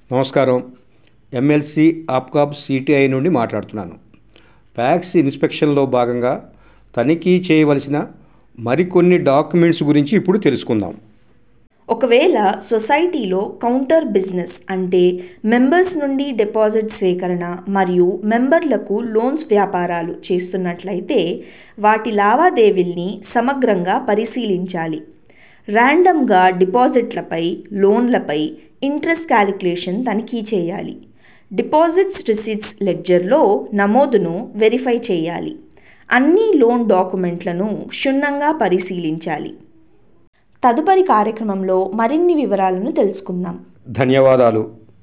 నమస్కారం MLC APCOB CTI నుండి మాట్లాడుతున్నాను ట్యాక్స్ ఇన్స్పెక్షన్లో భాగంగా తనిఖీ చేయవలసిన మరికొన్ని డాక్యుమెంట్స్ గురించి ఇప్పుడు తెలుసుకుందాం ఒకవేళ సొసైటీలో కౌంటర్ బిజినెస్ అంటే మెంబర్స్ నుండి డిపాజిట్ సేకరణ మరియు మెంబర్లకు లోన్స్ వ్యాపారాలు చేస్తున్నట్లయితే వాటి లావాదేవీల్ని సమగ్రంగా పరిశీలించాలి ర్యాండమ్గా డిపాజిట్లపై లోన్లపై ఇంట్రెస్ట్ క్యాలిక్యులేషన్ తనిఖీ చేయాలి డిపాజిట్స్ రిసీట్స్ లెడ్జర్లో నమోదును వెరిఫై చేయాలి అన్ని లోన్ డాక్యుమెంట్లను క్షుణ్ణంగా పరిశీలించాలి తదుపరి కార్యక్రమంలో మరిన్ని వివరాలను తెలుసుకుందాం ధన్యవాదాలు